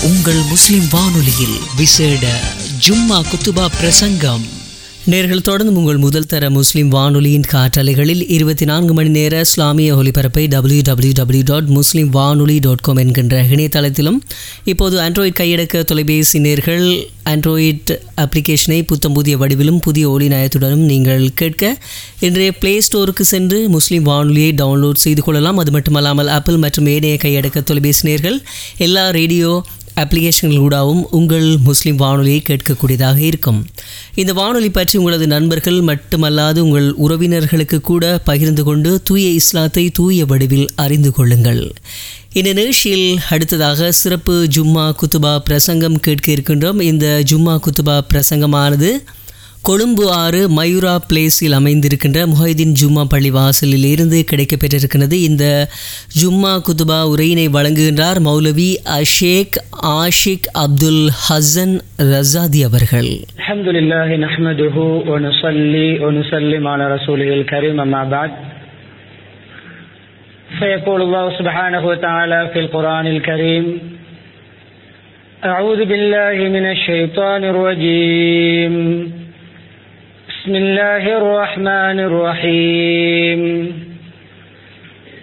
உங்கள் முஸ்லிம் வானொலியில் விசேட ஜும்மா குத்துபா பிரசங்கம் நேர்கள் தொடர்ந்து உங்கள் முதல் தர முஸ்லிம் வானொலியின் காற்றலைகளில் இருபத்தி நான்கு மணி நேர இஸ்லாமிய ஒலிபரப்பை W W W dot Muslim Vanoli dot com என்கின்ற இணையதளத்திலும் இப்போது ஆண்ட்ராய்ட் கையடக்க தொலைபேசி நேர்கள் ஆண்ட்ராய்ட் அப்ளிகேஷனை புத்தம் புதிய வடிவிலும் புதிய ஒளி நயத்துடனும் நீங்கள் கேட்க இன்றைய பிளே ஸ்டோருக்கு சென்று முஸ்லீம் வானொலியை டவுன்லோட் செய்து கொள்ளலாம் அது மட்டுமல்லாமல் ஆப்பிள் மற்றும் ஏனைய கையடக்க தொலைபேசி நேர்கள் எல்லா ரேடியோ அப்ளிகேஷன்களூடாகவும் உங்கள் முஸ்லிம் வானொலியை கேட்கக்கூடியதாக இருக்கும் இந்த வானொலி பற்றி உங்களது நண்பர்கள் மட்டுமல்லாது உங்கள் உறவினர்களுக்கு கூட பகிர்ந்து கொண்டு தூய இஸ்லாத்தை தூய வடிவில் அறிந்து கொள்ளுங்கள் இந்த நிகழ்ச்சியில் அடுத்ததாக சிறப்பு ஜும்மா குத்துபா பிரசங்கம் கேட்க இருக்கின்றோம் இந்த ஜும்மா குத்துபா பிரசங்கமானது கொழும்பு ஆறு மயூரா பிளேஸில் அமைந்திருக்கின்ற முஹைதீன் ஜும்மா பள்ளி வாசலில் இருந்து கிடைக்கப்பெற்றிருக்கிறது இந்த ஜும்மா குத்துபா உரையினை வழங்குகின்றார் மௌலவி அஷேக் ஆஷிக் அப்துல் ஹசன் ரசாதி அவர்கள் الحمد لله نحمده ونصلي ونسلم على رسوله الكريم أما بعد فيقول الله سبحانه وتعالى في القرآن الكريم أعوذ بالله من الشيطان الرجيم بسم الله الرحمن الرحيم